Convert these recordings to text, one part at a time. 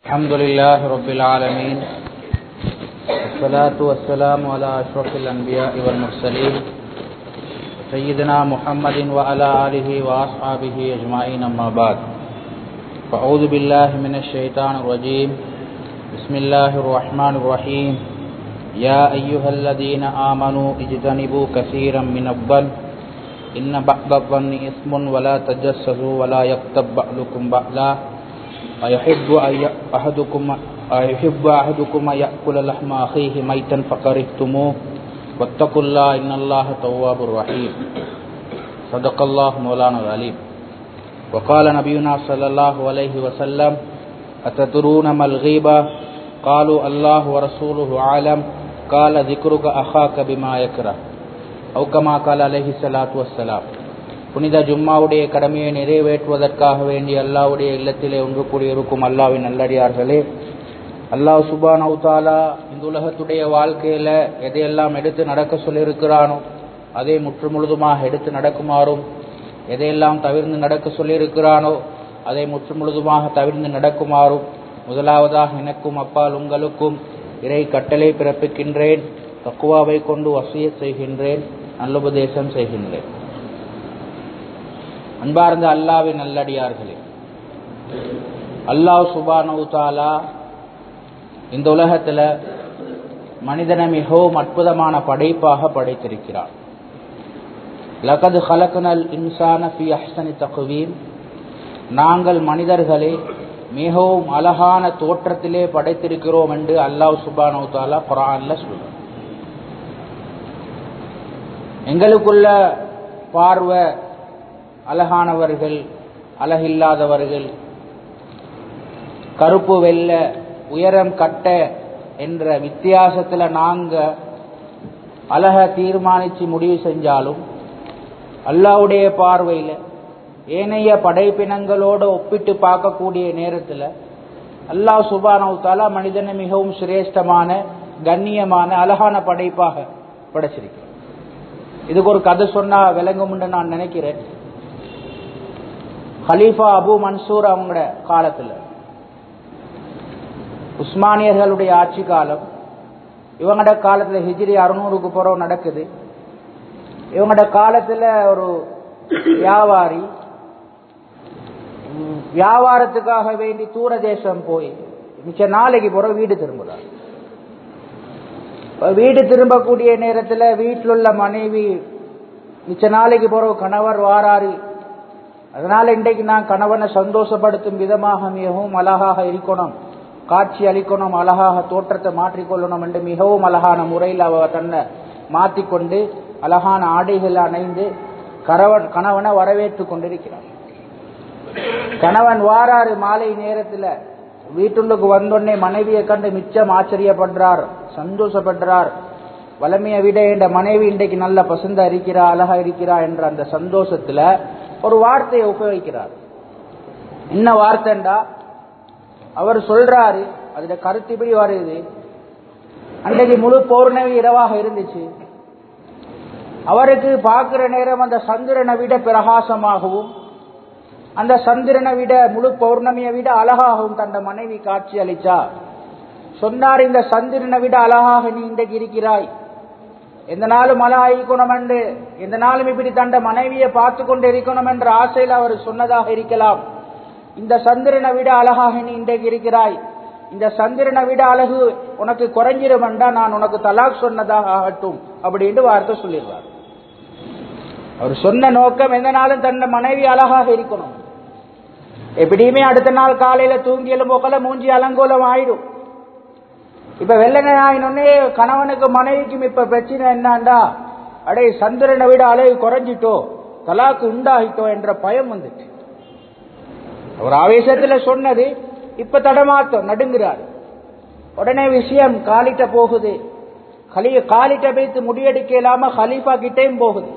الحمد لله رب العالمين والصلاة والسلام على أشرف الأنبياء والمرسلين سيدنا محمد وعلى آله وأصحابه أجمعين أما بعد فأعوذ بالله من الشيطان الرجيم بسم الله الرحمن الرحيم يا أيها الذين آمنوا اجتنبوا كثيرا من الظن إن بعض الظن إثم ولا تجسسوا ولا يغتب بعضكم بعضا أيحب أحدكم أيحب أحدكم أن يأكل لحم أخيه ميتا فكرهتموه واتقوا الله إن الله تواب رحيم صدق الله مولانا العليم وقال نبينا صلى الله عليه وسلم أتدرون ما الغيبة قالوا الله ورسوله عالم قال ذكرك أخاك بما يكره أو كما قال عليه الصلاة والسلام புனித ஜும்மாவுடைய கடமையை நிறைவேற்றுவதற்காக வேண்டி அல்லாவுடைய இல்லத்திலே ஒன்று கூடியிருக்கும் அல்லாவின் நல்லடியார்களே அல்லாஹ் சுபான் அவுத்தாலா இந்த உலகத்துடைய வாழ்க்கையில எதையெல்லாம் எடுத்து நடக்க சொல்லியிருக்கிறானோ அதை முற்று முழுதுமாக எடுத்து நடக்குமாறும் எதையெல்லாம் தவிர்ந்து நடக்க சொல்லியிருக்கிறானோ அதை முற்று முழுதுமாக தவிர்ந்து நடக்குமாறும் முதலாவதாக எனக்கும் அப்பால் உங்களுக்கும் இறை கட்டளை பிறப்பிக்கின்றேன் தக்குவாவை கொண்டு வசிய செய்கின்றேன் நல்லுபதேசம் செய்கின்றேன் அன்பார்ந்த அல்லாவின் நல்லடியார்களே அல்லாஹ் சுபானு தாலா இந்த உலகத்தில் மனிதனை மிகவும் அற்புதமான படைப்பாக படைத்திருக்கிறார் லகது ஹலக்கனல் இன்சான ஃபி அஹ்சனி தகுவீம் நாங்கள் மனிதர்களை மிகவும் அழகான தோற்றத்திலே படைத்திருக்கிறோம் என்று அல்லாஹ் சுபானு தாலா குரான்ல சொல்றார் எங்களுக்குள்ள பார்வை அழகானவர்கள் அழகில்லாதவர்கள் கருப்பு வெள்ள உயரம் கட்ட என்ற வித்தியாசத்தில் நாங்க அழக தீர்மானிச்சு முடிவு செஞ்சாலும் அல்லாவுடைய பார்வையில் ஏனைய படைப்பினங்களோடு ஒப்பிட்டு பார்க்கக்கூடிய நேரத்தில் அல்லாஹ் சுபானவுத்தாலா மனிதனை மிகவும் சிரேஷ்டமான கண்ணியமான அழகான படைப்பாக படைச்சிருக்கிறார் இதுக்கு ஒரு கதை சொன்னா விளங்கும்னு நான் நினைக்கிறேன் ஹலீஃபா அபு மன்சூர் அவங்களோட காலத்தில் உஸ்மானியர்களுடைய ஆட்சி காலம் இவங்களோட காலத்தில் ஹிஜ்ரி அறுநூறுக்கு புறம் நடக்குது இவங்களோட காலத்தில் ஒரு வியாபாரி வியாபாரத்துக்காக வேண்டி தூர தேசம் போய் மிச்ச நாளைக்கு போற வீடு திரும்புறார் வீடு திரும்பக்கூடிய நேரத்தில் வீட்டில் உள்ள மனைவி மிச்ச நாளைக்கு போற கணவர் வாராரு அதனால இன்றைக்கு நான் கணவனை சந்தோஷப்படுத்தும் விதமாக மிகவும் அழகாக இருக்கணும் காட்சி அளிக்கணும் அழகாக தோற்றத்தை மாற்றிக்கொள்ளணும் என்று மிகவும் அழகான முறையில் அவ தன்னை மாற்றிக்கொண்டு அழகான ஆடைகள் அணைந்து கணவன் கணவனை வரவேற்று கொண்டிருக்கிறார் கணவன் வாராறு மாலை நேரத்தில் வீட்டுள்ளுக்கு வந்தோடனே மனைவியை கண்டு மிச்சம் ஆச்சரியப்படுறார் சந்தோஷப்படுறார் வளமையை விட என்ற மனைவி இன்றைக்கு நல்ல பசந்தா இருக்கிறா அழகா இருக்கிறா என்ற அந்த சந்தோஷத்துல ஒரு வார்த்தையை உபயோகிக்கிறார் என்ன வார்த்தைண்டா அவர் சொல்றாரு அதுல கருத்து இப்படி வருது அன்றைக்கு முழு பௌர்ணமி இரவாக இருந்துச்சு அவருக்கு பார்க்கிற நேரம் அந்த சந்திரனை விட பிரகாசமாகவும் அந்த சந்திரனை விட முழு பௌர்ணமியை விட அழகாகவும் தந்த மனைவி காட்சி அளிச்சா சொன்னார் இந்த சந்திரனை விட அழகாக நீ இன்றைக்கு இருக்கிறாய் எந்த நாளும் மழை ஆயிக்கணும் என்று எந்த நாளும் இப்படி தண்ட மனைவியை பார்த்து கொண்டு இருக்கணும் என்ற ஆசையில் அவர் சொன்னதாக இருக்கலாம் இந்த சந்திரனை விட அழகாக நீ இன்றைக்கு இருக்கிறாய் இந்த சந்திரனை விட அழகு உனக்கு குறைஞ்சிரும் என்றா நான் உனக்கு தலாக் சொன்னதாக ஆகட்டும் அப்படின்னு வார்த்தை சொல்லிடுவார் அவர் சொன்ன நோக்கம் எந்த நாளும் தன்னை மனைவி அழகாக இருக்கணும் எப்படியுமே அடுத்த நாள் காலையில தூங்கி எழும்போக்கல மூஞ்சி அலங்கோலம் ஆயிடும் இப்ப வெள்ளனை ஆயினொன்னே கணவனுக்கு மனைவிக்கும் இப்ப பிரச்சனை என்னண்டா அடே சந்திரனை விட அழகு குறைஞ்சிட்டோ தலாக்கு உண்டாகிட்டோ என்ற பயம் வந்துட்டு அவர் ஆவேசத்துல சொன்னது இப்ப தடமாத்தம் நடுங்கிறார் உடனே விஷயம் காலிட்ட போகுது கலி காலிட்ட வைத்து முடிவெடுக்க இல்லாம ஹலீஃபா கிட்டேயும் போகுது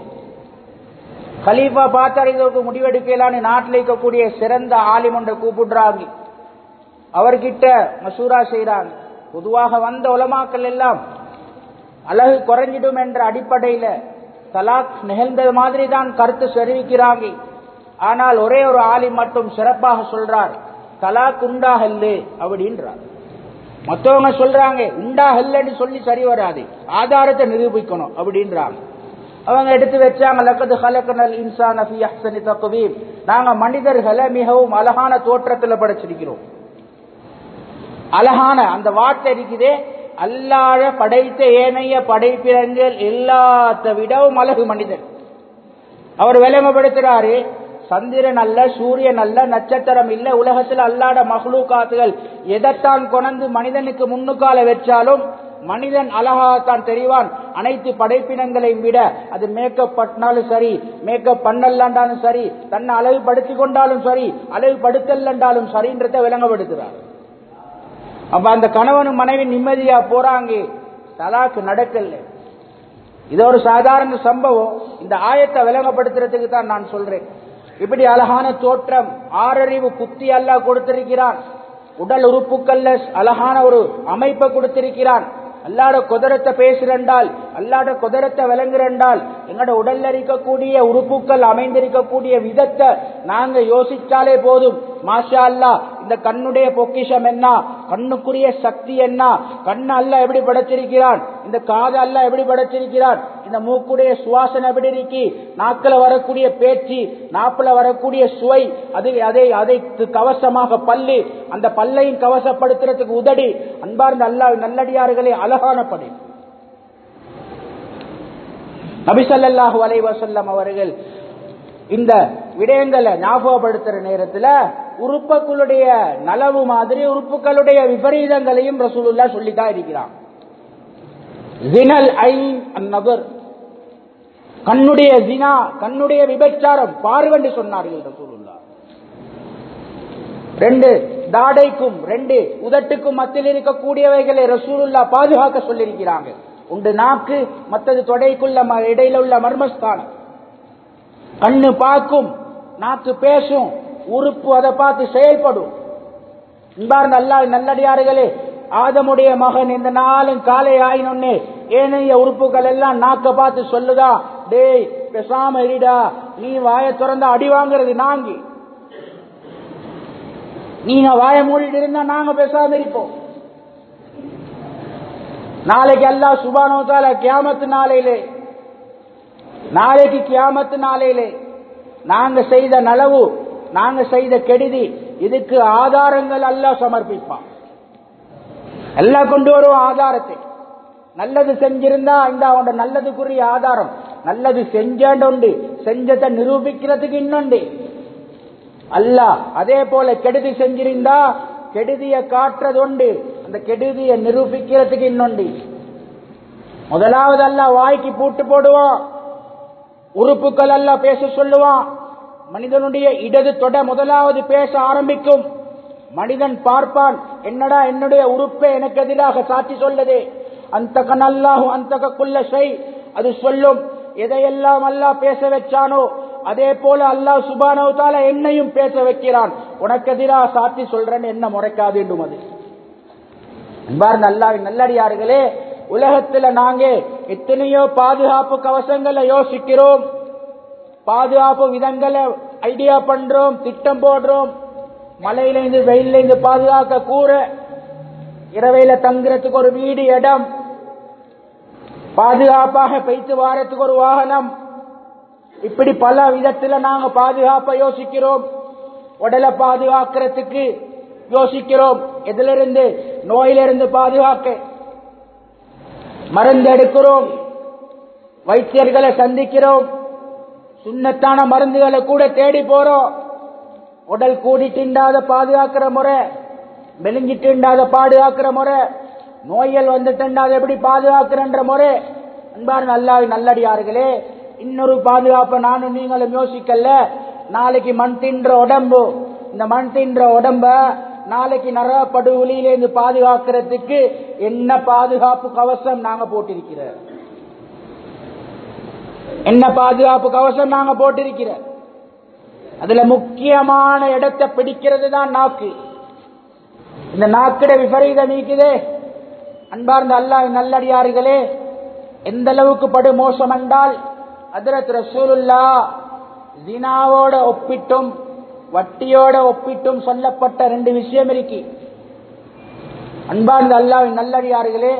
ஹலீஃபா பார்த்து முடிவெடுக்கலான்னு நாட்டில் இருக்கக்கூடிய சிறந்த ஆலிமொன்றை கூப்பிடுறாங்க அவர்கிட்ட மசூரா செய்யறாங்க பொதுவாக வந்த உலமாக்கள் எல்லாம் அழகு குறைஞ்சிடும் என்ற அடிப்படையில தலாக் நிகழ்ந்தது மாதிரி தான் கருத்து தெரிவிக்கிறாங்க ஆனால் ஒரே ஒரு ஆலிம் மட்டும் சிறப்பாக சொல்றார் தலாக் உண்டாகல்ல அப்படின்றார் மத்தவங்க சொல்றாங்க உண்டாகல்லன்னு சொல்லி சரி வராது ஆதாரத்தை நிரூபிக்கணும் அப்படின்றாங்க அவங்க எடுத்து வச்சாங்க லக்கது ஹலக்கனல் இன்சான் ஃபி அஹ்சனி தக்வீம் நாங்க மனிதர்களை மிகவும் அழகான தோற்றத்துல படைச்சிருக்கிறோம் அழகான அந்த வார்த்தை இருக்குதே அல்லாத படைத்த ஏனைய படைப்பினங்கள் எல்லாத்த விடவும் அழகு மனிதன் அவர் விளங்கப்படுத்துறாரு சந்திரன் அல்ல சூரியன் அல்ல நட்சத்திரம் இல்ல உலகத்தில் அல்லாத மகளூக்காத்துகள் எதைத்தான் கொணந்து மனிதனுக்கு முன்னுக்கால வச்சாலும் மனிதன் அழகாகத்தான் தெரிவான் அனைத்து படைப்பினங்களையும் விட அது மேக்கப் பண்ணாலும் சரி மேக்கப் பண்ணலாண்டாலும் சரி தன்னை அழகுபடுத்திக் கொண்டாலும் சரி அழகுபடுத்தலாண்டாலும் சரின்றதை விளங்கப்படுத்துறார் அப்ப அந்த கணவனும் மனைவி நிம்மதியா போறாங்க தலாக்கு நடக்கல இது ஒரு சாதாரண சம்பவம் இந்த ஆயத்தை விளங்கப்படுத்துறதுக்கு தான் நான் சொல்றேன் இப்படி அழகான தோற்றம் ஆறறிவு புத்தி அல்லாஹ் கொடுத்திருக்கிறான் உடல் உறுப்புக்கள்ல அழகான ஒரு அமைப்பை கொடுத்திருக்கிறான் அல்லாட குதிரத்தை பேசுறண்டால் அல்லாட குதிரத்தை விளங்குறண்டால் எங்களோட உடல்ல இருக்கக்கூடிய உறுப்புகள் அமைந்திருக்கக்கூடிய விதத்தை நாங்க யோசிச்சாலே போதும் மாஷா அல்லா இந்த கண்ணுடைய பொக்கிஷம் என்ன கண்ணுக்குரிய சக்தி என்ன கண்ணு அல்ல எப்படி படைச்சிருக்கிறான் இந்த காது அல்ல எப்படி படைச்சிருக்கிறான் இந்த மூக்குடைய சுவாசனை எப்படி இருக்கி நாக்கில வரக்கூடிய பேச்சு நாப்புல வரக்கூடிய சுவை அது அதை அதை கவசமாக பல்லு அந்த பல்லையும் கவசப்படுத்துறதுக்கு உதடி அன்பார்ந்த அல்லா நல்லடியார்களே அழகான படை நபிசல்லாஹு அலைவசல்லம் அவர்கள் இந்த விடயங்களை ஞாபகப்படுத்துற நேரத்துல உறுப்புகளுடைய நலவு மாதிரி உறுப்புகளுடைய விபரீதங்களையும் ரசூலுல்லா சொல்லித்தான் இருக்கிறான் ஜினல் ஐன் அந்நபர் கண்ணுடைய ஜினா கண்ணுடைய விபச்சாரம் பார்வென்று சொன்னார்கள் ரசூலுல்லா ரெண்டு தாடைக்கும் ரெண்டு உதட்டுக்கும் மத்தியில் இருக்கக்கூடியவைகளை ரசூலுல்லா பாதுகாக்க சொல்லியிருக்கிறாங்க உண்டு நாக்கு மற்றது தொடைக்குள்ள இடையில உள்ள மர்மஸ்தானம் கண்ணு பார்க்கும் நாக்கு பேசும் உறுப்பு அதை பார்த்து செயல்படும் இன்பார் நல்லா நல்லடியார்களே ஆதமுடைய மகன் இந்த நாளும் காலை ஆயினொன்னே ஏனைய உறுப்புகள் எல்லாம் நாக்க பார்த்து சொல்லுதா டேய் பேசாம இருடா நீ வாய திறந்த அடி வாங்குறது நாங்கி நீங்க வாய மூடிட்டு இருந்தா நாங்க பேசாம இருப்போம் நாளைக்கு எல்லாம் சுபானோத்தால கியாமத்து நாளையிலே நாளைக்கு கியாமத்து நாளையிலே நாங்க செய்த நலவு நாங்க செய்த கெடுதி இதுக்கு ஆதாரங்கள் எல்லாம் சமர்ப்பிப்பான் எல்லாம் கொண்டு வரும் ஆதாரத்தை நல்லது செஞ்சிருந்தா இந்த அவனோட நல்லதுக்குரிய ஆதாரம் நல்லது செஞ்சோண்டு செஞ்சதை நிரூபிக்கிறதுக்கு இன்னொண்டு அல்ல அதே போல கெடுதி செஞ்சிருந்தா கெடுதிய காட்டுறது உண்டு அந்த கெடுதியை நிரூபிக்கிறதுக்கு இன்னொண்டு முதலாவது அல்ல வாய்க்கு பூட்டு போடுவான் உறுப்புகள் அல்ல பேச சொல்லுவான் மனிதனுடைய இடது தொட முதலாவது பேச ஆரம்பிக்கும் மனிதன் பார்ப்பான் என்னடா என்னுடைய உறுப்பை எனக்கு எதிராக சாட்சி சொல்லது அந்த கண்ணல்லாஹு அந்த குள்ள செய் அது சொல்லும் எதையெல்லாம் அல்லாஹ் பேச வச்சானோ அதே போல அல்லாஹ் சுபானவத்தால என்னையும் பேச வைக்கிறான் உனக்கு எதிராக சாட்சி சொல்றேன்னு என்ன முறைக்காது என்றும் அது அன்பார் நல்லா நல்லடியார்களே உலகத்துல நாங்க எத்தனையோ பாதுகாப்பு கவசங்களை யோசிக்கிறோம் பாதுகாப்பு விதங்களை ஐடியா பண்றோம் திட்டம் போடுறோம் மழையிலிருந்து வெயிலிருந்து பாதுகாக்க கூற இரவையில தங்குறதுக்கு ஒரு வீடு இடம் பாதுகாப்பாக பெய்த்து வாரத்துக்கு ஒரு வாகனம் இப்படி பல விதத்துல நாங்க பாதுகாப்பை யோசிக்கிறோம் உடலை பாதுகாக்கிறதுக்கு யோசிக்கிறோம் எதிலிருந்து நோயிலிருந்து பாதுகாக்க மருந்து எடுக்கிறோம் வைத்தியர்களை சந்திக்கிறோம் சுண்ணத்தான மருந்துகளை கூட தேடி போறோம் உடல் கூடி திண்டாத பாதுகாக்கிற முறை மெலிஞ்சி திண்டாத பாதுகாக்கிற முறை நோய்கள் வந்து திண்டாத எப்படி பாதுகாக்கிறன்ற முறை அன்பார் நல்லா நல்லடியார்களே இன்னொரு பாதுகாப்பை நானும் நீங்களும் யோசிக்கல நாளைக்கு மண் தின்ற உடம்பு இந்த மண் தின்ற உடம்ப நாளைக்கு நரப்படுகொலியிலிருந்து பாதுகாக்கிறதுக்கு என்ன பாதுகாப்பு கவசம் நாங்க போட்டிருக்கிறோம் என்ன பாதுகாப்பு கவசம் நாங்க போட்டிருக்கிறோம் அதுல முக்கியமான இடத்தை பிடிக்கிறது தான் நாக்கு இந்த நாக்கிட விபரீதம் நீக்குதே அன்பார்ந்த அல்லாஹ் நல்லடியார்களே எந்த அளவுக்கு படு மோசம் என்றால் அதிரத் ரசூலுல்லா ஜினாவோட ஒப்பிட்டும் வட்டியோட ஒப்பிட்டும் சொல்லப்பட்ட ரெண்டு விஷயம் இருக்கு அன்பார்ந்த அல்லாவின் நல்லடியார்களே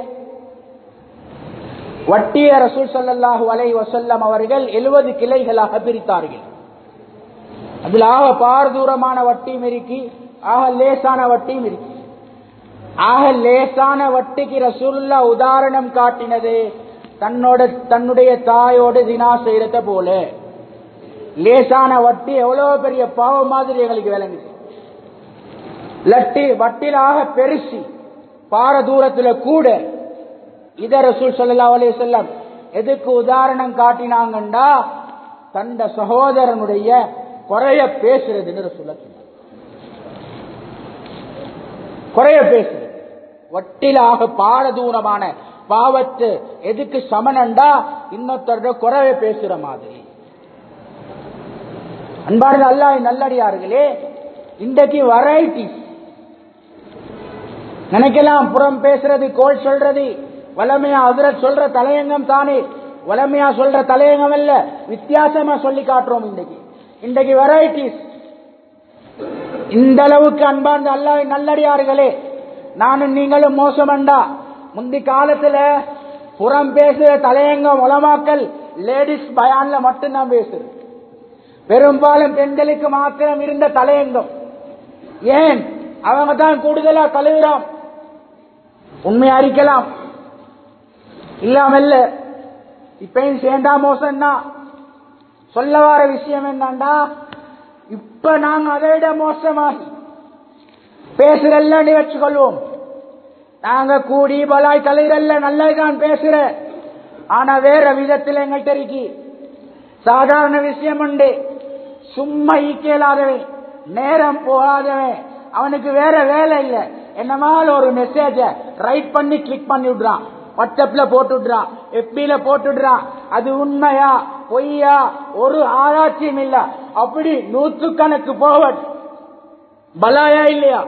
வட்டிய ரசூல் ஸல்லல்லாஹு அலைஹி வஸல்லம் அவர்கள் எழுபது கிளைகளாக பிரித்தார்கள் அதில் ஆக பாரதூரமான வட்டியும் இருக்கு ஆக லேசான வட்டியும் இருக்கு ஆக லேசான வட்டிக்கு ரசூலுல்லா உதாரணம் காட்டினது தன்னோட தன்னுடைய தாயோடு தினா செய்யறத போல லேசான வட்டி எவ்வளவு பெரிய பாவம் மாதிரி எங்களுக்கு விளங்குது லட்டி வட்டிலாக பெருசி பார தூரத்துல கூட இத ரசூல் ஸல்லல்லாஹு அலைஹி வஸல்லம் எதுக்கு உதாரணம் காட்டினாங்கண்டா தந்த சகோதரனுடைய குறைய பேசுறதுன்னு ரசூல் சொன்னாங்க குறைய பேசுறது வட்டிலாக பாரதூரமான பாவத்து எதுக்கு சமனண்டா இன்னொருத்தரோட குறைய பேசுற மாதிரி அன்பார்ந்த அல்லாஹ் நல்லடியார்களே இன்றைக்கு வெரைட்டிஸ் நினைக்கலாம் புறம் பேசுறது கோல் சொல்றது வளமையா அதிரத் சொல்ற தலையங்கம் தானே வளமையா சொல்ற தலையங்கம் அல்ல வித்தியாசமா சொல்லி காட்டுறோம் இன்றைக்கு இன்றைக்கு வெரைட்டிஸ் இந்த அளவுக்கு அன்பார்ந்த அல்லாஹ் நல்லடியார்களே நானும் நீங்களும் மோசமண்டா முந்தி காலத்துல புறம் பேசுற தலையங்கம் உலமாக்கல் லேடிஸ் பயான்ல மட்டும்தான் பேசுறது பெரும்பாலும் பெண்களுக்கு மாத்திரம் இருந்த தலையங்கம் ஏன் அவங்க தான் கூடுதலா கழுவுறான் உண்மையா அறிக்கலாம் இல்லாமல்ல இப்பயும் சேர்ந்தா மோசம்னா சொல்ல வர விஷயம் என்னண்டா இப்ப நாங்க அதை விட மோசமாகி பேசுறல்ல வச்சுக்கொள்வோம் நாங்க கூடி பலாய் தலையிறல்ல நல்லதுதான் பேசுற ஆனா வேற விதத்தில் எங்கள்கிட்ட இருக்கு சாதாரண விஷயம் உண்டு சும்மா ஈக்கலாதவன் நேரம் போகாதவன் அவனுக்கு வேற வேலை இல்ல என்னமால ஒரு மெசேஜ ரைட் பண்ணி கிளிக் பண்ணி விடுறான் வாட்ஸ்அப்ல போட்டு விடுறான் எஃபில போட்டு விடுறான் அது உண்மையா பொய்யா ஒரு ஆராய்ச்சியும் இல்ல அப்படி நூற்றுக்கணக்கு போவட் பலாயா இல்லையா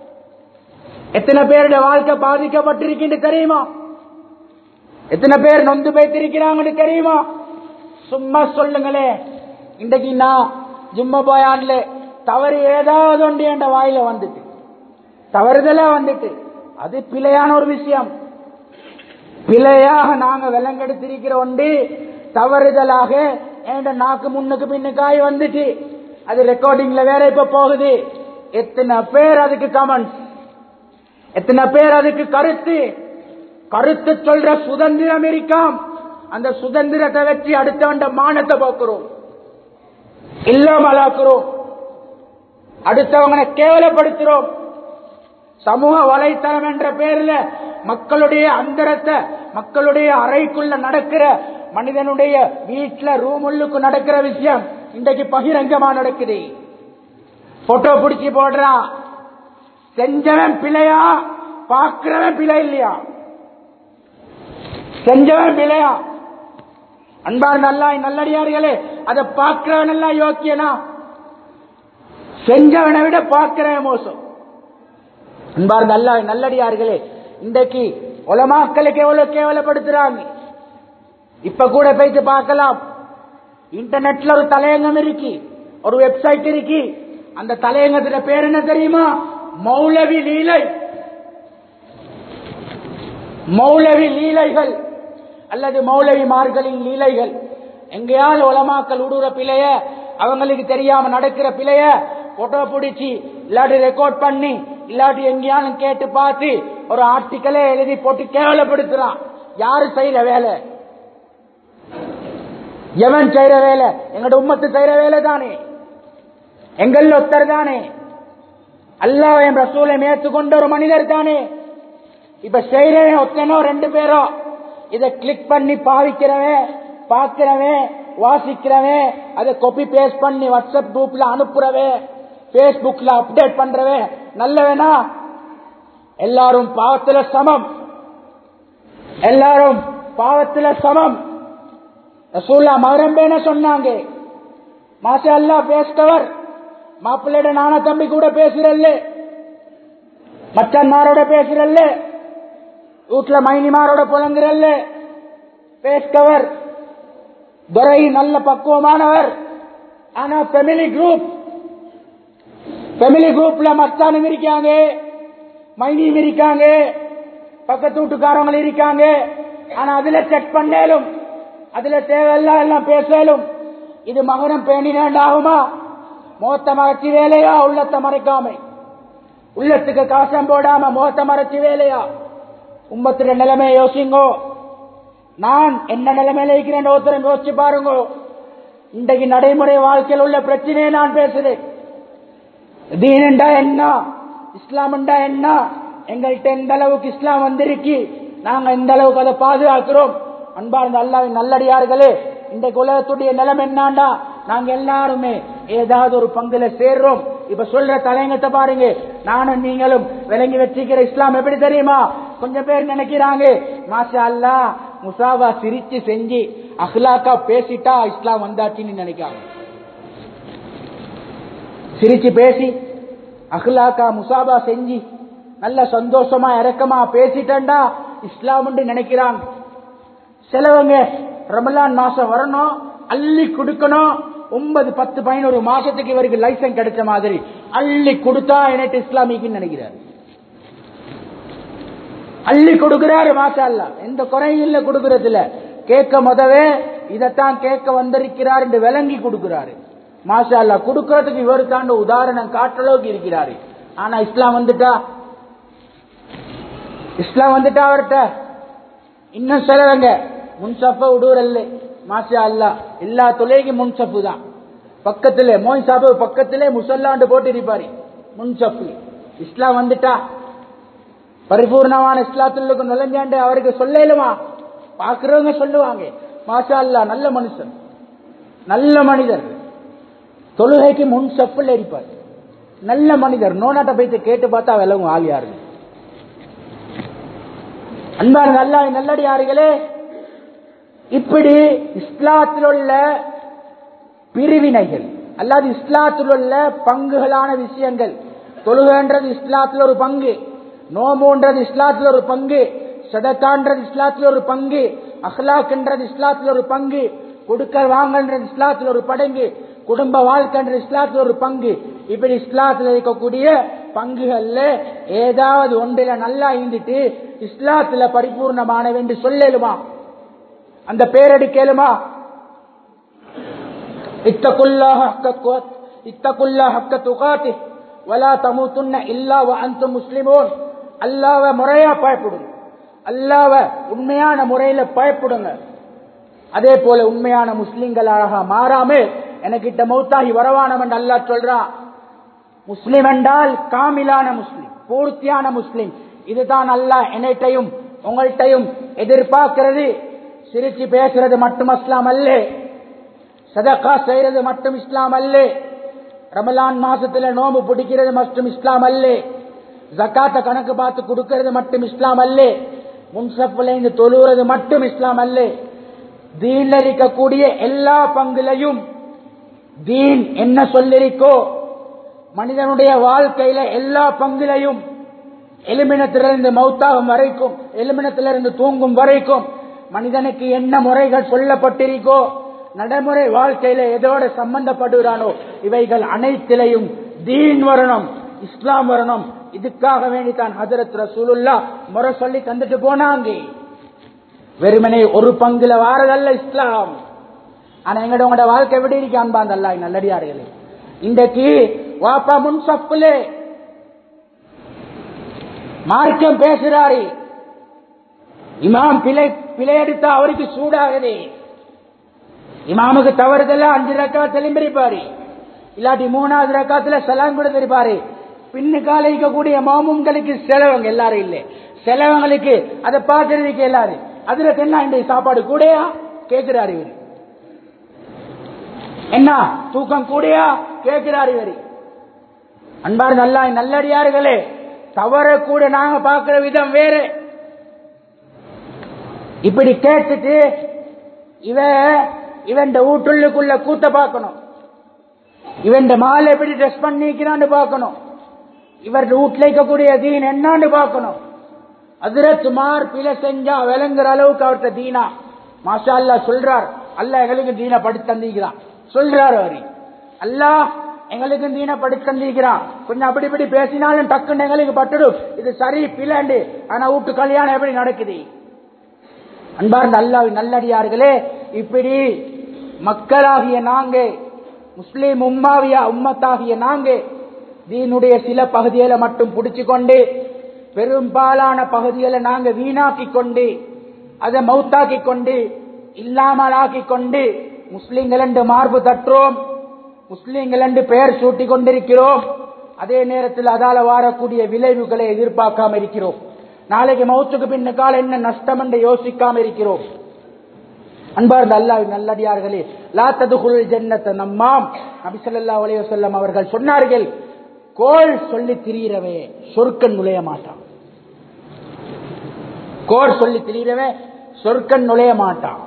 எத்தனை பேருடைய வாழ்க்கை பாதிக்கப்பட்டிருக்கின்ற தெரியுமா எத்தனை பேர் நொந்து போய்த்திருக்கிறாங்கன்னு தெரியுமா சும்மா சொல்லுங்களே இன்றைக்கு நான் ஜும்ம போயான்ல தவறு ஏதாவது ஒன்று என்ற வாயில வந்துட்டு தவறுதலா வந்துட்டு அது பிழையான ஒரு விஷயம் பிழையாக நாங்க விலங்கெடுத்திருக்கிற ஒன்று தவறுதலாக என்ற நாக்கு முன்னுக்கு பின்னுக்காய் வந்துட்டு அது ரெக்கார்டிங்ல வேற இப்ப போகுது எத்தனை பேர் அதுக்கு கமெண்ட் எத்தனை பேர் அதுக்கு கருத்து கருத்து சொல்ற சுதந்திரம் இருக்காம் அந்த சுதந்திரத்தை வச்சு அடுத்தவண்ட மானத்தை போக்குறோம் இல்லாமலாக்குறோம் அடுத்தவங்களை கேவலப்படுத்துறோம் சமூக வலைத்தளம் என்ற பேர்ல மக்களுடைய அந்தரத்தை மக்களுடைய அறைக்குள்ள நடக்கிற மனிதனுடைய வீட்டுல ரூம் உள்ளுக்கு நடக்கிற விஷயம் இன்றைக்கு பகிரங்கமா நடக்குது போட்டோ பிடிச்சி போடுறான் செஞ்சவன் பிழையா பார்க்கிறவன் பிழை இல்லையா செஞ்சவன் பிழையா அன்பார் நல்லா நல்லடியார்களே அதை பார்க்கிறவன் எல்லாம் யோக்கியனா செஞ்சவனை விட பார்க்கிறவன் மோசம் அன்பார் நல்லா நல்லடியார்களே இன்றைக்கு உலமாக்களுக்கு எவ்வளவு கேவலப்படுத்துறாங்க இப்ப கூட போயிட்டு பார்க்கலாம் இன்டர்நெட்ல ஒரு தலையங்கம் இருக்கு ஒரு வெப்சைட் இருக்கு அந்த தலையங்கத்துல பேர் என்ன தெரியுமா மௌலவி லீலை மௌலவி லீலைகள் அல்லது மௌலவிமார்களின் லீலைகள் எங்கேயாவது உலமாக்கல் உடுற பிழைய அவங்களுக்கு தெரியாம நடக்கிற பிழைய போட்டோ பிடிச்சி இல்லாட்டி ரெக்கார்ட் பண்ணி இல்லாட்டி எங்கேயாலும் கேட்டு பார்த்து ஒரு ஆர்டிக்கலே எழுதி போட்டு கேவலப்படுத்துறான் யாரு செய்யற வேலை எவன் செய்யற வேலை எங்கட உம்மத்து செய்யற வேலை தானே எங்கள் ஒத்தர் தானே அல்லாஹ் என் ரசூலை மேத்துக்கொண்ட ஒரு மனிதர் தானே இப்ப செய்யறவன் ஒத்தனோ ரெண்டு பேரோ இதை கிளிக் பண்ணி பாவிக்கிறவன் பார்க்கிறவன் வாசிக்கிறவன் அதை காப்பி பேஸ்ட் பண்ணி வாட்ஸ்அப் குரூப்ல அனுப்புறவன் பேஸ்புக்ல அப்டேட் பண்றவன் நல்லவனா எல்லாரும் பாவத்துல சமம் எல்லாரும் பாவத்துல சமம் ரசூல்லா மகரம்பேன சொன்னாங்க மாசா அல்லா பேசிட்டவர் மாப்பிள்ளையோட நானா தம்பி கூட பேசுறல்ல மச்சன்மாரோட பேசுறல்ல வீட்டுல மைனிமாரோட புலங்குறல்ல பேஸ்கவர் துரை நல்ல பக்குவமானவர் ஆனா ஃபெமிலி குரூப் ஃபேமிலி குரூப்ல மச்சானும் இருக்காங்க மைனியும் இருக்காங்க பக்கத்து வீட்டுக்காரங்களும் இருக்காங்க ஆனா அதுல செக் பண்ணேலும் அதுல தேவையெல்லாம் எல்லாம் பேசலும் இது மகனம் பேணினாண்டாகுமா முகத்தை மறைச்சி வேலையா உள்ளத்தை மறைக்காம உள்ளத்துக்கு காசம் போடாம முகத்தை மறைச்சி வேலையா உம்பத்துல நிலைமையை யோசிங்கோ நான் என்ன நிலைமையில இருக்கிறேன் ஒருத்தரம் யோசிச்சு பாருங்க இன்றைக்கு நடைமுறை வாழ்க்கையில் உள்ள பிரச்சனையை நான் பேசுறேன் தீனண்டா என்ன இஸ்லாம்ண்டா என்ன எங்கள்கிட்ட எந்த அளவுக்கு இஸ்லாம் வந்திருக்கு நாங்க எந்த அளவுக்கு அதை பாதுகாக்கிறோம் அன்பார்ந்த அல்லாவின் நல்லடியார்களே இந்த உலகத்துடைய நிலம் என்னாண்டா நாங்க எல்லாருமே ஏதாவது ஒரு பங்குல சேர்றோம் இப்ப சொல்ற தலைங்கத்தை பாருங்க நானும் நீங்களும் விளங்கி வச்சுக்கிற இஸ்லாம் எப்படி தெரியுமா கொஞ்சம் பேர் நினைக்கிறாங்க மாஷா அல்லா முசாவா சிரிச்சு செஞ்சு அஹ்லாக்கா பேசிட்டா இஸ்லாம் வந்தாச்சுன்னு நினைக்காங்க சிரிச்சு பேசி அஹ்லாக்கா முசாபா செஞ்சு நல்ல சந்தோஷமா இறக்கமா பேசிட்டா இஸ்லாம் நினைக்கிறாங்க சிலவங்க ரமலான் மாசம் வரணும் அள்ளி கொடுக்கணும் ஒன்பது பத்து பதினோரு மாசத்துக்கு இவருக்கு லைசன்ஸ் கிடைச்ச மாதிரி அள்ளி கொடுத்தா எனக்கு இஸ்லாமிக்கு நினைக்கிறார் அள்ளி கொடுக்கிறாரு மாஷா அல்லா எந்த குறையும் இல்ல கொடுக்கறதுல கேட்க முதவே இதைத்தான் கேட்க வந்திருக்கிறார் என்று விளங்கி கொடுக்கிறாரு மாஷா அல்லா கொடுக்கறதுக்கு இவரு தாண்ட உதாரணம் காட்டளவுக்கு இருக்கிறாரு ஆனா இஸ்லாம் வந்துட்டா இஸ்லாம் வந்துட்டா அவர்கிட்ட இன்னும் சிலவங்க முன்சப்ப விடுவரல்ல மாஷா அல்லா எல்லா தொலைக்கும் முன்சப்பு தான் பக்கத்திலே மோய் சாப்பு பக்கத்திலே முசல்லாண்டு போட்டு இருப்பாரு முன்சப்பு இஸ்லாம் வந்துட்டா பரிபூர்ணமான இஸ்லாத்துக்கு நுழைஞ்சாண்டு அவருக்கு சொல்லலுமா பாக்குறவங்க சொல்லுவாங்க மாஷா அல்லா நல்ல மனுஷன் நல்ல மனிதர் தொழுகைக்கு முன் செப்பில் அடிப்பார் நல்ல மனிதர் நோனாட்ட போய்த்து கேட்டு பார்த்தா விலகும் ஆள் யாரு அன்பான நல்ல நல்லடியார்களே இப்படி இஸ்லாத்தில் உள்ள பிரிவினைகள் அல்லாது இஸ்லாத்தில் உள்ள பங்குகளான விஷயங்கள் தொழுகன்றது இஸ்லாத்தில் ஒரு பங்கு நோம்புன்றது இஸ்லாத்தில் ஒரு பங்கு சதத்தான்றது இஸ்லாத்தில் ஒரு பங்கு அஹ்லாக்ன்றது இஸ்லாத்தில் ஒரு பங்கு கொடுக்கல் வாங்கன்றது இஸ்லாத்தில் ஒரு படங்கு குடும்ப வாழ்க்கைன்றது இஸ்லாத்தில் ஒரு பங்கு இப்படி இஸ்லாத்தில் இருக்கக்கூடிய பங்குகள்ல ஏதாவது ஒன்றில நல்லா இருந்துட்டு இஸ்லாத்துல பரிபூர்ணமானவன் என்று சொல்லலுமா அந்த பேரெடுக்கலுமா இத்தகுல்லாஹ ஹக்க இத்தகுல்லாஹ ஹக்க துகாத்தி வலா தமுத்துன்ன இல்லா வ அன்தும் முஸ்லிமோன் அல்லாவ முறையா பயப்படுங்க அல்லாவ உண்மையான முறையில பயப்படுங்க அதே போல உண்மையான முஸ்லிம்களாக மாறாம எனக்கிட்ட மௌத்தாகி வரவானம் என்று அல்லாஹ் சொல்றான் முஸ்லிம் என்றால் காமிலான முஸ்லிம் பூர்த்தியான முஸ்லிம் இதுதான் அல்லாஹ் என்னைட்டையும் உங்கள்கிட்டையும் எதிர்பார்க்கிறது சிரிச்சு பேசுறது மட்டும் இஸ்லாம் அல்ல சதக்கா செய்யறது மட்டும் இஸ்லாம் அல்ல ரமலான் மாசத்துல நோம்பு பிடிக்கிறது மட்டும் இஸ்லாம் அல்ல ஜக்காத்த கணக்கு பார்த்து கொடுக்கிறது மட்டும் இஸ்லாம் அல்ல முன்சப்புல இருந்து தொழுகிறது மட்டும் இஸ்லாம் அல்ல தீன்ல இருக்கக்கூடிய எல்லா பங்குலையும் தீன் என்ன சொல்லிருக்கோ மனிதனுடைய வாழ்க்கையில எல்லா பங்கிலையும் எலுமினத்திலிருந்து மௌத்தாகும் வரைக்கும் எலுமினத்திலிருந்து தூங்கும் வரைக்கும் மனிதனுக்கு என்ன முறைகள் சொல்லப்பட்டிருக்கோ நடைமுறை வாழ்க்கையில எதோட சம்பந்தப்படுகிறானோ இவைகள் அனைத்திலையும் தீன் வரணும் இஸ்லாம் வரணும் இதுக்காக வேண்டி தான் ஹசரத் ரசூலுல்லா முறை சொல்லி தந்துட்டு போனாங்க வெறுமனே ஒரு பங்குல வாரதல்ல இஸ்லாம் ஆனா எங்கட உங்களோட வாழ்க்கை எப்படி இருக்கு அன்பாந்த அல்லா நல்லடியார்களே இன்றைக்கு வாப்பா முன் சப்புலே மார்க்கம் பேசுறாரு இமாம் பிழை பிழை எடுத்தா அவருக்கு சூடாகுது இமாமுக்கு தவறுதெல்லாம் அஞ்சு ரக்கா திரும்பிருப்பாரு இல்லாட்டி மூணாவது ரக்காத்துல செலாம் கொடுத்திருப்பாரு பின்னுக்கால இருக்கக்கூடிய மாமும்களுக்கு செலவங்க எல்லாரும் இல்லை செலவங்களுக்கு அதை பார்க்கறதுக்கு எல்லாரும் அதுல என்ன இந்த சாப்பாடு கூடயா கேட்கிறாரு இவரு என்ன தூக்கம் கூடயா கேட்கிறாரு இவரு அன்பார் நல்லா நல்லடியார்களே தவற கூட நாங்க பார்க்கிற விதம் வேறு இப்படி கேட்டுட்டு இவ இவன் வீட்டுள்ளுக்குள்ள கூத்த பார்க்கணும் இவன் மாலை எப்படி ட்ரெஸ் பண்ணிக்கிறான்னு பார்க்கணும் இவர் வீட்டுல இருக்கக்கூடிய தீன் என்னான்னு பார்க்கணும் அதிரத் மார் பிழை செஞ்சா விளங்குற அளவுக்கு அவர்கிட்ட தீனா மாஷா அல்லா சொல்றார் அல்ல எங்களுக்கு தீனா படி தந்திக்கிறான் சொல்றாரு அவரு அல்லாஹ் எங்களுக்கு தீன படிச்சிருக்கிறான் கொஞ்சம் அப்படி இப்படி பேசினாலும் டக்குன்னு எங்களுக்கு பட்டுடும் இது சரி பிளாண்டு ஆனா வீட்டு கல்யாணம் எப்படி நடக்குது அன்பார்ந்த அல்லாஹ் நல்லடியார்களே இப்படி மக்களாகிய நாங்க முஸ்லீம் உம்மாவியா உம்மத்தாகிய நாங்க தீனுடைய சில பகுதிகளை மட்டும் பிடிச்சு கொண்டு பெரும்பாலான பகுதிகளை நாங்க வீணாக்கி கொண்டு அதை மௌத்தாக்கி கொண்டு இல்லாமலாக்கி கொண்டு முஸ்லீம்கள் என்று மார்பு தட்டுறோம் முஸ்லீம்கள் என்று பெயர் சூட்டி கொண்டிருக்கிறோம் அதே நேரத்தில் அதால வாரக்கூடிய விளைவுகளை எதிர்பார்க்காம இருக்கிறோம் நாளைக்கு மௌத்துக்கு பின்னுக்கால என்ன நஷ்டம் என்று யோசிக்காம இருக்கிறோம் அன்பார்ந்த அல்லாஹ் நல்லடியார்களே லா ததுகுல் ஜன்னத்த நம்மாம் நபி ஸல்லல்லாஹு அலைஹி வஸல்லம் அவர்கள் சொன்னார்கள் கோல் சொல்லி திரியறவே சொர்க்கன் நுழைய மாட்டான் கோல் சொல்லி திரியறவே சொர்க்கன் நுழைய மாட்டான்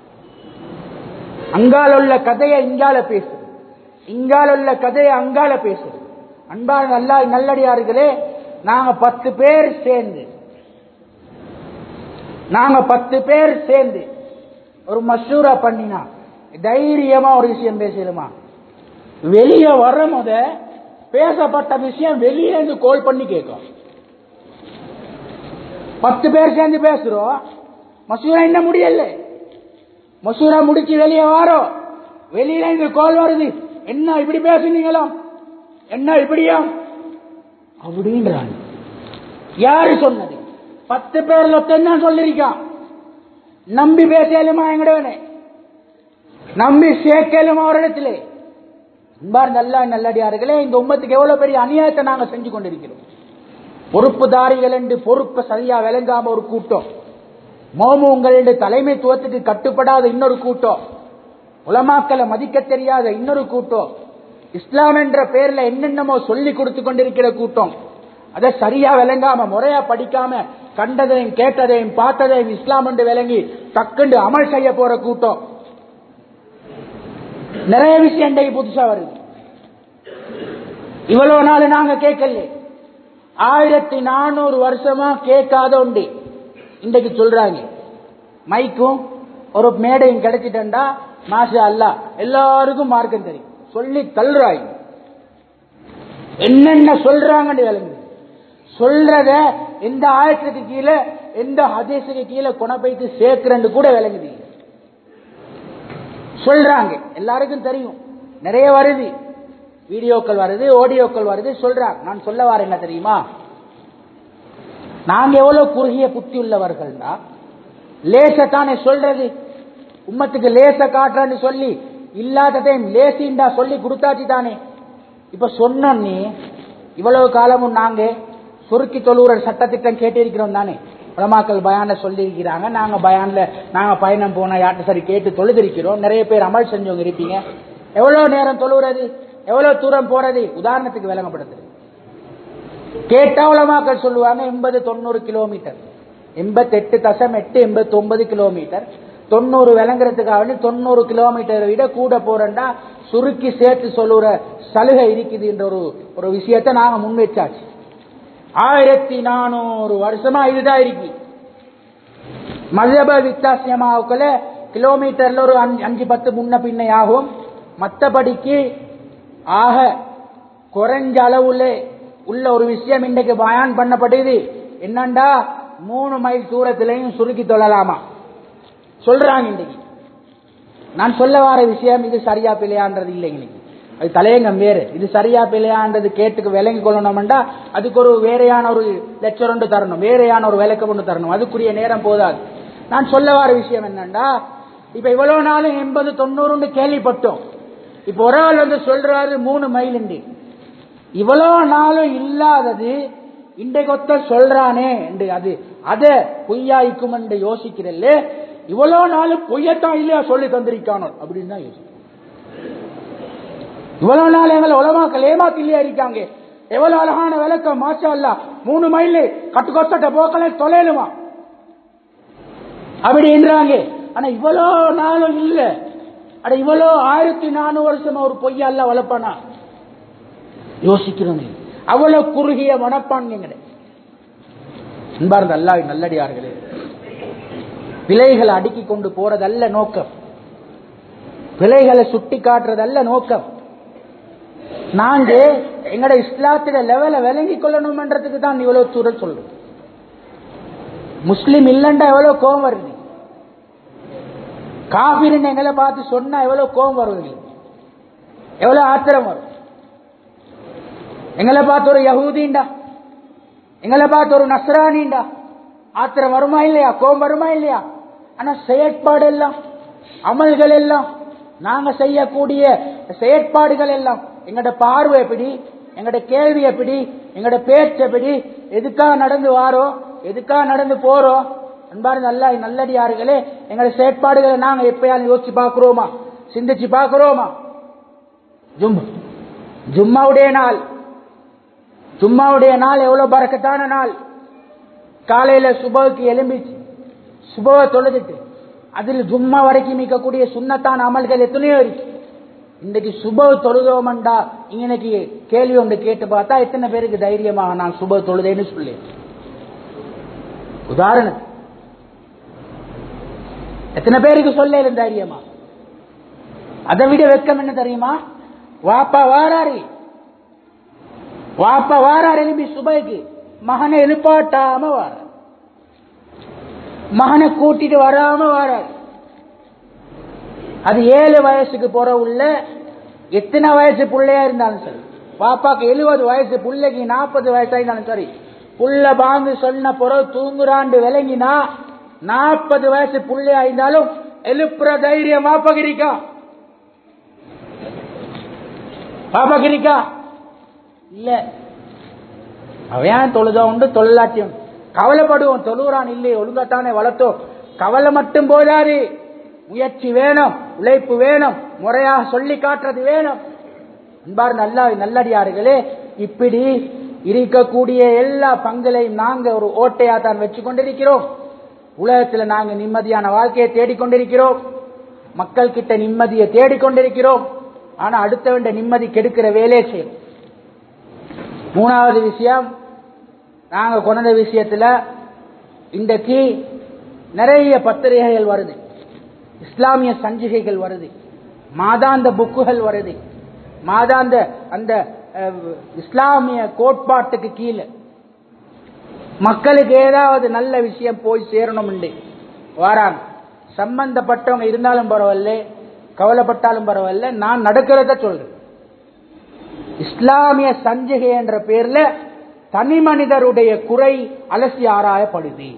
அங்கால உள்ள கதையை இங்கால பேசு இங்கால உள்ள கதையை அங்கால பேசு அன்பார்ந்த அல்லாஹ் நல்லடியார்களே நாங்க பத்து பேர் சேர்ந்து நாங்க பத்து பேர் சேர்ந்து ஒரு மசூரா பண்ணினா தைரியமா ஒரு விஷயம் பேசிடுமா வெளியே வர முத பேசப்பட்ட விஷயம் வெளியே இருந்து கோல் பண்ணி கேட்கும் பத்து பேர் சேர்ந்து பேசுறோம் மசூரா என்ன முடியல மசூரா முடிச்சு வெளியே வாரோம் வெளியில இருந்து கோல் வருது என்ன இப்படி பேசுனீங்களோ என்ன இப்படியா அப்படின்றாங்க யாரு சொன்னது பத்து பேர்ல ஒருத்தன் தான் சொல்லிருக்கான் நம்பி பேசலுமா எங்கடவனே நம்பி சேர்க்கலுமா ஒரு இடத்துல அன்பார் நல்ல நல்லடியார்களே இந்த உம்மத்துக்கு எவ்வளவு பெரிய அநியாயத்தை நாங்க செஞ்சு கொண்டிருக்கிறோம் பொறுப்புதாரிகள் என்று பொறுப்பை சரியா விளங்காம ஒரு கூட்டம் மோமுங்களுடைய தலைமைத்துவத்துக்கு கட்டுப்படாத இன்னொரு கூட்டம் உலமாக்களை மதிக்க தெரியாத இன்னொரு கூட்டம் இஸ்லாம் என்ற பெயர்ல என்னென்னமோ சொல்லி கொடுத்து கொண்டிருக்கிற கூட்டம் அதை சரியா விளங்காம முறையா படிக்காம கண்டதையும் கேட்டதையும் பார்த்ததையும் இஸ்லாம் என்று விளங்கி டக்குண்டு அமல் செய்ய போற கூட்டம் நிறைய விஷயம் இன்றைக்கு புதுசா வருது இவ்வளவு நாள் நாங்க கேட்கல ஆயிரத்தி நானூறு வருஷமா கேட்காத உண்டு இன்றைக்கு சொல்றாங்க மைக்கும் ஒரு மேடையும் கிடைச்சிட்டா மாஷா அல்லா எல்லாருக்கும் மார்க்கம் தெரியும் சொல்லி தள்ளுறாங்க என்னென்ன சொல்றாங்கன்னு விளங்குது சொல்றத எந்த ஆயத்துக்கு கீழே எந்த ஹதீஸுக்கு கீழே குணப்பைத்து சேர்க்கிறன்னு கூட விளங்குது சொல்றாங்க எல்லாருக்கும் தெரியும் நிறைய வருது வீடியோக்கள் வருது ஆடியோக்கள் வருது சொல்றாங்க நான் சொல்ல வர என்ன தெரியுமா நாங்க எவ்வளவு குறுகிய புத்தி உள்ளவர்கள்னா லேசத்தானே சொல்றது உம்மத்துக்கு லேச காட்டுறன்னு சொல்லி இல்லாததையும் லேசிண்டா சொல்லி கொடுத்தாச்சு தானே இப்ப சொன்னோன்னே இவ்வளவு காலமும் நாங்க சுருக்கி தொழுகிற சட்டத்திட்டம் கேட்டிருக்கிறோம் தானே உலமாக்கள் பயான்ல சொல்லியிருக்கிறாங்க நாங்க பயான்ல நாங்க பயணம் போனா யார்கிட்ட சரி கேட்டு தொழுதிருக்கிறோம் நிறைய பேர் அமல் செஞ்சவங்க இருப்பீங்க எவ்வளவு நேரம் தொழுகிறது எவ்வளவு தூரம் போறது உதாரணத்துக்கு விளங்கப்படுத்துது கேட்டா உலமாக்கள் சொல்லுவாங்க எண்பது தொண்ணூறு கிலோமீட்டர் எண்பத்தெட்டு தசம் எட்டு எண்பத்தி ஒன்பது கிலோமீட்டர் தொண்ணூறு விளங்குறதுக்காக தொண்ணூறு கிலோமீட்டரை விட கூட போறேன்டா சுருக்கி சேர்த்து சொல்லுற சலுகை இருக்குது என்ற ஒரு ஒரு விஷயத்தை நாங்க முன் வச்சாச்சு ஆயிரத்தி நானூறு வருஷமா இதுதான் இருக்கு மதப வித்தியாசமாவுக்குள்ள கிலோமீட்டர்ல ஒரு அஞ்சு பத்து முன்ன பின்னை ஆகும் மற்றபடிக்கு ஆக குறைஞ்ச அளவுல உள்ள ஒரு விஷயம் இன்றைக்கு பயான் பண்ணப்படுது என்னண்டா மூணு மைல் தூரத்திலையும் சுருக்கி தொழலாமா சொல்றாங்க இன்னைக்கு நான் சொல்ல வர விஷயம் இது சரியா பிள்ளையான்றது இல்லை இன்னைக்கு அது தலையங்கம் வேறு இது சரியா பிள்ளையான்றது கேட்டுக்கு விளங்கி கொள்ளணும்டா அதுக்கு ஒரு வேறையான ஒரு லெக்சர் ஒன்று தரணும் வேறையான ஒரு விளக்கம் ஒன்று தரணும் அதுக்குரிய நேரம் போதாது நான் சொல்ல வர விஷயம் என்னண்டா இப்ப இவ்வளவு நாளும் எண்பது தொண்ணூறுன்னு கேள்விப்பட்டோம் இப்ப ஒரு ஆள் வந்து சொல்றாரு மூணு மைல் இவ்வளவு நாளும் இல்லாதது இன்றைக்கு ஒத்த சொல்றானே என்று அது அத பொய்யாய்க்கும் என்று யோசிக்கிறல்ல இவ்வளவு நாள் பொய்யத்தான் இல்லையா சொல்லி தந்திருக்கானோ அப்படின்னு தான் யோசிக்கிறேன் இவ்வளவு நாள் எங்களை உலமாக்கள் ஏமாத்தி இல்லையா இருக்காங்க எவ்வளவு அழகான விளக்கம் மாச்சா அல்ல மூணு மைல் கட்டு கொத்தட்ட போக்கல தொலைலுமா அப்படின்றாங்க ஆனா இவ்வளோ நாளும் இல்ல அட இவ்வளோ ஆயிரத்தி நானூறு வருஷமா ஒரு பொய்யல்ல வளர்ப்பானா யோசிக்கிறோம் அவ்வளவு குறுகிய மனப்பான்மைங்க அன்பார்ந்த அல்லாஹ் நல்லடியார்களே பிழைகளை அடுக்கி கொண்டு போறதல்ல நோக்கம் பிழைகளை சுட்டி காட்டுறதல்ல நோக்கம் நாங்க எங்கட இஸ்லாத்தில லெவல விளங்கி கொள்ளணும்ன்றதுக்கு தான் இவ்வளவு தூரம் சொல்றோம் முஸ்லிம் இல்லண்டா எவ்வளவு கோபம் வருது காபிரின்னு எங்களை பார்த்து சொன்னா எவ்வளவு கோபம் வருது எவ்வளவு ஆத்திரம் வரும் எங்களை பார்த்து ஒரு யகூதிண்டா எங்களை பார்த்து ஒரு நஸ்ரானிண்டா ஆத்திரம் வருமா இல்லையா கோபம் வருமா இல்லையா ஆனா செயற்பாடு எல்லாம் அமல்கள் எல்லாம் நாங்க செய்யக்கூடிய செயற்பாடுகள் எல்லாம் எங்கட பார்வை எப்படி எங்கட கேள்வி எப்படி எங்கட பேச்சு எப்படி எதுக்காக நடந்து வாரோம் எதுக்காக நடந்து போறோம் அன்பாரு நல்ல நல்லடியார்களே எங்களுடைய செயற்பாடுகளை நாங்க எப்பயாவது யோசிச்சு பார்க்கிறோமா சிந்திச்சு பார்க்கிறோமா ஜும் ஜும்மாவுடைய நாள் ஜும்மாவுடைய நாள் எவ்வளவு பறக்கத்தான நாள் காலையில சுபவுக்கு எலும்பிச்சு சுபவை தொழுதுட்டு அதில் ஜும்மா வரைக்கும் மிக்கக்கூடிய சுண்ணத்தான அமல்கள் எத்தனையோ இருக்கு இன்னைக்கு சுபவ தொழுதோமண்டா இன்னைக்கு கேள்வி ஒன்று கேட்டு பார்த்தா எத்தனை பேருக்கு தைரியமா நான் சுப தொழுதேன்னு சொல்லி உதாரணம் எத்தனை பேருக்கு சொல்ல தைரியமா அதை விட வெக்கம் என்ன தெரியுமா வாப்பா வாராரு வாப்பா வாரார் எழுப்பி சுபைக்கு மகனை எழுப்பாட்டாம வாரார் மகனை கூட்டிட்டு வராம வாரார் அது ஏழு வயசுக்கு போற உள்ள எத்தனை வயசு பிள்ளையா இருந்தாலும் சரி பாப்பாக்கு எழுபது வயசு பிள்ளைக்கு நாற்பது வயசா இருந்தாலும் சரி புள்ள பாங்கு சொன்ன பிறகு தூங்குறாண்டு விளங்கினா நாற்பது வயசு பிள்ளையா இருந்தாலும் எழுப்புற தைரியம் பாப்பாக்கு இருக்கா பாப்பாக்கு இருக்கா இல்ல அவன் தொழுதா உண்டு தொழிலாட்டியம் கவலைப்படுவோம் தொழுகிறான் இல்லையே ஒழுங்காத்தானே வளர்த்தோம் கவலை மட்டும் போதாது முயற்சி வேணும் உழைப்பு வேணும் முறையாக சொல்லி காட்டுறது வேணும் அன்பார் நல்ல நல்லடியார்களே இப்படி இருக்கக்கூடிய எல்லா பங்களையும் நாங்க ஒரு ஓட்டையா தான் வச்சு கொண்டிருக்கிறோம் உலகத்துல நாங்க நிம்மதியான வாழ்க்கையை தேடிக்கொண்டிருக்கிறோம் மக்கள் கிட்ட நிம்மதியை தேடிக்கொண்டிருக்கிறோம் ஆனா அடுத்தவண்ட நிம்மதி கெடுக்கிற வேலையை செய்யும் மூணாவது விஷயம் நாங்க கொண்ட விஷயத்துல இன்றைக்கு நிறைய பத்திரிகைகள் வருது இஸ்லாமிய சஞ்சிகைகள் வருது மாதாந்த புக்குகள் வருது மாதாந்த அந்த இஸ்லாமிய கோட்பாட்டுக்கு கீழே மக்களுக்கு ஏதாவது நல்ல விஷயம் போய் சேரணும் வாராங்க சம்பந்தப்பட்டவங்க இருந்தாலும் பரவாயில்ல கவலைப்பட்டாலும் பரவாயில்ல நான் நடக்கிறத சொல்றேன் இஸ்லாமிய சஞ்சிகை என்ற பேர்ல தனி மனிதருடைய குறை அலசி ஆராயப்படுது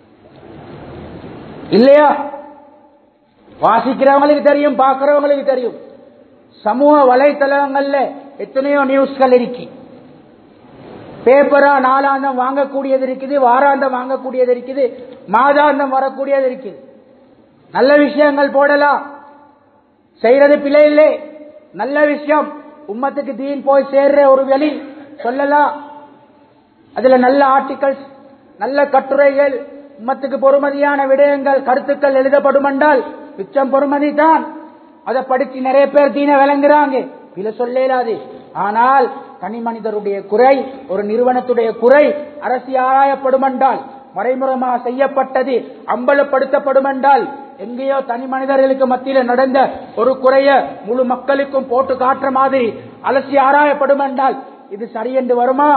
இல்லையா வாசிக்கிறவங்களுக்கு தெரியும் பார்க்கிறவங்களுக்கு தெரியும் சமூக வலைத்தளங்கள்ல எத்தனையோ நியூஸ்கள் இருக்கு பேப்பரா நாலாந்தம் வாங்கக்கூடியது இருக்குது வாராந்தம் வாங்கக்கூடியது இருக்குது மாதாந்தம் வரக்கூடியது இருக்குது நல்ல விஷயங்கள் போடலாம் செய்யறது பிழை இல்லை நல்ல விஷயம் உம்மத்துக்கு தீன் போய் சேர்ற ஒரு வழி சொல்லலாம் அதுல நல்ல ஆர்டிகல்ஸ் நல்ல கட்டுரைகள் உம்மத்துக்கு பொறுமதியான விடயங்கள் கருத்துக்கள் எழுதப்படும் என்றால் மிச்சம் பொறுமதி தான் அதை படிச்சு நிறைய பேர் தீன விளங்குறாங்க பில சொல்லலாது ஆனால் தனி மனிதருடைய குறை ஒரு நிறுவனத்துடைய குறை அரசி ஆராயப்படும் என்றால் மறைமுகமாக செய்யப்பட்டது அம்பலப்படுத்தப்படும் என்றால் எங்கேயோ தனி மனிதர்களுக்கு மத்தியில் நடந்த ஒரு குறைய முழு மக்களுக்கும் போட்டு காட்டுற மாதிரி அலசி ஆராயப்படும் என்றால் இது சரியென்று வருமா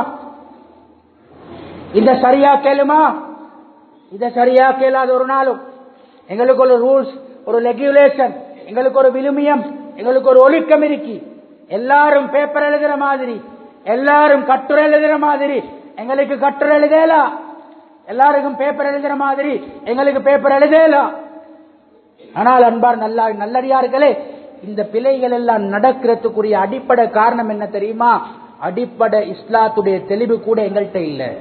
இந்த சரியா கேளுமா இத சரியா கேளாத ஒரு நாளும் எங்களுக்கு ஒரு ரூல்ஸ் ஒரு ரெகுலேஷன் எங்களுக்கு ஒரு விழுமியம் எங்களுக்கு ஒரு ஒழுக்கம் இருக்கு எல்லாரும் பேப்பர் எழுதுற மாதிரி எல்லாரும் கட்டுரை எழுதுற மாதிரி எங்களுக்கு கட்டுரை எழுதலாம் எல்லாருக்கும் பேப்பர் எழுதுற மாதிரி எங்களுக்கு பேப்பர் எழுதலாம் ஆனால் அன்பார் நல்லா நல்லடியார்களே இந்த பிழைகள் எல்லாம் நடக்கிறதுக்குரிய அடிப்படை காரணம் என்ன தெரியுமா அடிப்படை இஸ்லாத்துடைய தெளிவு கூட எங்கள்கிட்ட இல்லை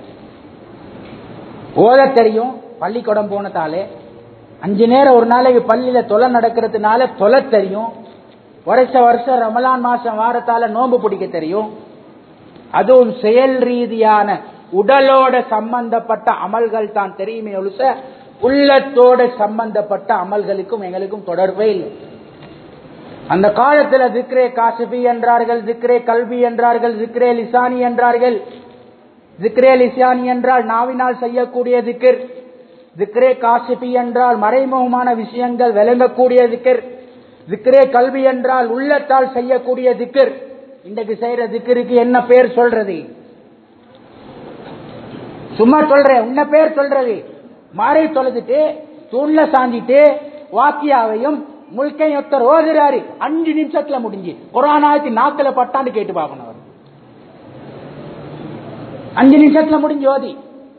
ஓத தெரியும் பள்ளிக்கூடம் போனதாலே அஞ்சு நேரம் ஒரு நாளைக்கு பள்ளியில தொலை நடக்கிறதுனால தொலை தெரியும் வருஷ வருஷம் ரமலான் மாசம் வாரத்தால நோன்பு பிடிக்க தெரியும் அதுவும் செயல் ரீதியான உடலோட சம்பந்தப்பட்ட அமல்கள் தான் தெரியுமே ஒழுச உள்ளத்தோட சம்பந்தப்பட்ட அமல்களுக்கும் எங்களுக்கும் தொடர்பே இல்லை அந்த காலத்துல திக்ரே காசிபி என்றார்கள் திக்ரே கல்வி என்றார்கள் திக்ரே லிசானி என்றார்கள் திக்ரே லிசானி என்றால் நாவினால் செய்யக்கூடிய திக்கர் திக்ரே காசிபி என்றால் மறைமுகமான விஷயங்கள் விளங்கக்கூடிய திக்கர் திக்ரே கல்வி என்றால் உள்ளத்தால் செய்யக்கூடிய திக்கர் இன்றைக்கு செய்யற திக்கிற்கு என்ன பேர் சொல்றது சும்மா சொல்றேன் உன்ன பேர் சொல்றது மாறி தொலைஞ்சிட்டு தூண்ல சாஞ்சிட்டு வாக்கியாவையும் முழுக்கையும் ஒருத்தர் ஓதுறாரு அஞ்சு நிமிஷத்துல முடிஞ்சு கொரோனாயத்தி நாக்கில பட்டான்னு கேட்டு பார்க்கணும் அவர் அஞ்சு நிமிஷத்துல முடிஞ்சு ஓதி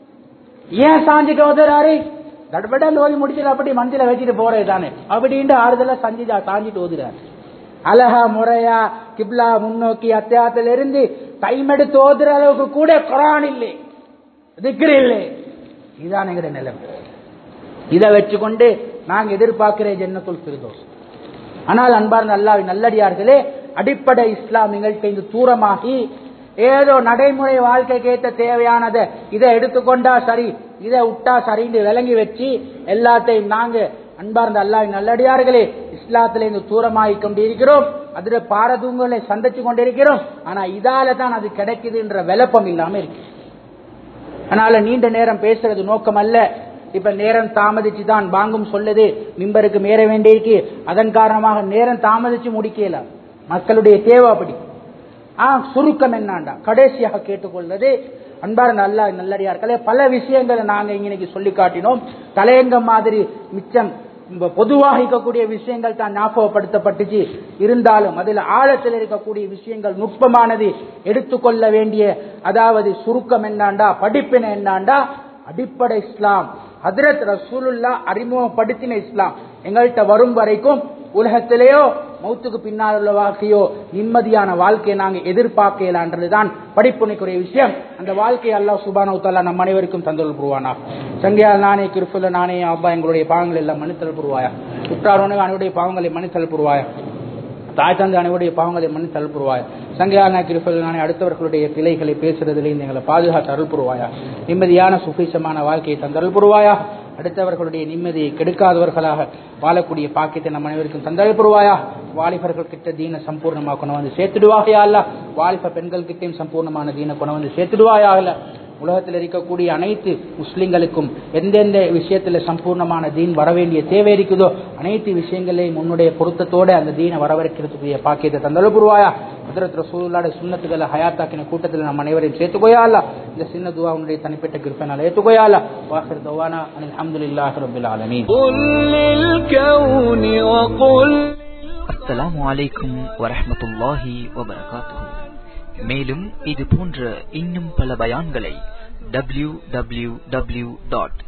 ஏன் சாஞ்சிட்டு ஓதுறாரு தடபடன் ஓதி முடிச்சுட்டு அப்படி மனசுல வச்சுட்டு போறது தானே அப்படின்ட்டு ஆறுதலா சஞ்சிதா சாஞ்சிட்டு ஓதுறாரு அழகா முறையா கிப்லா முன்னோக்கி அத்தியாயத்துல இருந்து டைம் எடுத்து ஓதுற அளவுக்கு கூட குரான் இல்லை திக்ரு இல்லை இதுதான் எங்களுடைய நிலைமை இதை வச்சுக்கொண்டு நாங்க எதிர்பார்க்கிற ஜன்னத்துல் ஃபிர்தோஸ் ஆனால் அன்பார்ந்த அல்லாவின் நல்லடியார்களே அடிப்படை இஸ்லாமியங்கள்ட்ட இந்த தூரமாகி ஏதோ நடைமுறை வாழ்க்கைக்கு ஏற்ற தேவையானதை இதை எடுத்துக்கொண்டா சரி இதை விட்டா சரின்னு விளங்கி வச்சு எல்லாத்தையும் நாங்க அன்பார்ந்த அல்லாவின் நல்லடியார்களே இஸ்லாத்துல இருந்து தூரமாகி கொண்டிருக்கிறோம் அதுல பாரதூங்களை சந்திச்சு கொண்டிருக்கிறோம் ஆனா இதால தான் அது கிடைக்குதுன்ற விளப்பம் இல்லாம இருக்கு அதனால நீண்ட நேரம் பேசுறது நோக்கம் அல்ல இப்ப நேரம் தாமதிச்சு தான் பாங்கும் சொல்லுது மிம்பருக்கு மேற வேண்டியிருக்கு அதன் காரணமாக நேரம் தாமதிச்சு முடிக்கல மக்களுடைய தேவை அப்படி ஆ சுருக்கம் என்னாண்டா கடைசியாக கேட்டுக்கொள்வது அன்பார்ந்த அல்லா நல்லடியார்களே பல விஷயங்களை நாங்க இன்னைக்கு சொல்லி காட்டினோம் தலையங்கம் மாதிரி மிச்சம் பொதுவாக இருக்கக்கூடிய விஷயங்கள் தான் ஞாபகப்படுத்தப்பட்டுச்சு இருந்தாலும் அதில் ஆழத்தில் இருக்கக்கூடிய விஷயங்கள் நுட்பமானது எடுத்துக்கொள்ள வேண்டிய அதாவது சுருக்கம் என்னாண்டா படிப்பின என்னாண்டா அடிப்படை இஸ்லாம் ஹதரத் ரசூலுல்லா அறிமுகப்படுத்தின இஸ்லாம் எங்கள்கிட்ட வரும் வரைக்கும் உலகத்திலேயோ மௌத்துக்கு பின்னால் உள்ள வாழ்க்கையோ நிம்மதியான வாழ்க்கையை நாங்க எதிர்பார்க்கலான்றதுதான் படிப்புனைக்குரிய விஷயம் அந்த வாழ்க்கையை அல்லாஹ் சுபானோ தாலா நம் அனைவருக்கும் தந்தல் புருவானா சங்கியால் நானே கிருஃபுல்ல நானே அப்பா எங்களுடைய பாவங்கள் எல்லாம் மன்னித்தல் புருவாயா உற்றாரோனே அனைவருடைய பாவங்களை மன்னித்தல் புருவாயா தாய் தந்தை அனைவருடைய பாவங்களை மன்னித்து அருள் புரிவாயா சங்கையான கிருப்பல் நானே அடுத்தவர்களுடைய பிழைகளை பேசுறதிலிருந்து எங்களை பாதுகாத்து அருள் புரிவாயா நிம்மதியான சுபீசமான வாழ்க்கையை தந்தருள் புரிவாயா அடுத்தவர்களுடைய நிம்மதியை கெடுக்காதவர்களாக வாழக்கூடிய பாக்கியத்தை நம்ம அனைவருக்கும் தந்தருள் புரிவாயா வாலிபர்கள் கிட்ட தீன சம்பூர்ணமாக கொண்டு வந்து சேர்த்துடுவாயா இல்ல வாலிப பெண்கள் கிட்டையும் சம்பூர்ணமான தீன கொண்டு வந்து சேர்த்துடுவாயா இல்ல உலகத்தில் இருக்கக்கூடிய அனைத்து முஸ்லிம்களுக்கும் எந்தெந்த விஷயத்துல சம்பூர்ணமான தீன் வர வேண்டிய தேவை இருக்குதோ அனைத்து விஷயங்களையும் உன்னுடைய பொருத்தத்தோட அந்த தீனை வரவேற்கிறதுக்குரிய பாக்கியத்தை தந்தளவு புரிவாயா ஹதரத் ரசூலுல்லாஹி சுன்னத்துகளை ஹயாத்தாக்கின கூட்டத்தில் நம்ம அனைவரையும் சேர்த்துக்கோயா அல்ல இந்த சின்ன துவா உன்னுடைய தனிப்பட்ட கிருப்பனால் ஏத்துக்கோயா அல்ல வாஹிர் தவானா அனில் அல்ஹம்துலில்லாஹி ரப்பில் ஆலமீன் قل للكون وقل அஸ்ஸலாமு அலைக்கும் வரஹ்மத்துல்லாஹி வபரகாத்துஹு மேலும் இது போன்ற இன்னும் பல பயான்களை W W W dot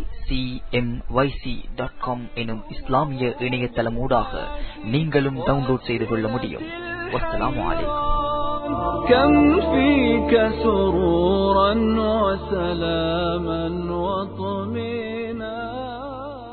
dot com எனும் இஸ்லாமிய இணையதளமூடாக நீங்களும் டவுன்லோட் செய்து கொள்ள முடியும் வஸ்ஸலாமு அலைக்கும் كم فيك سرورا وسلاما وطهورا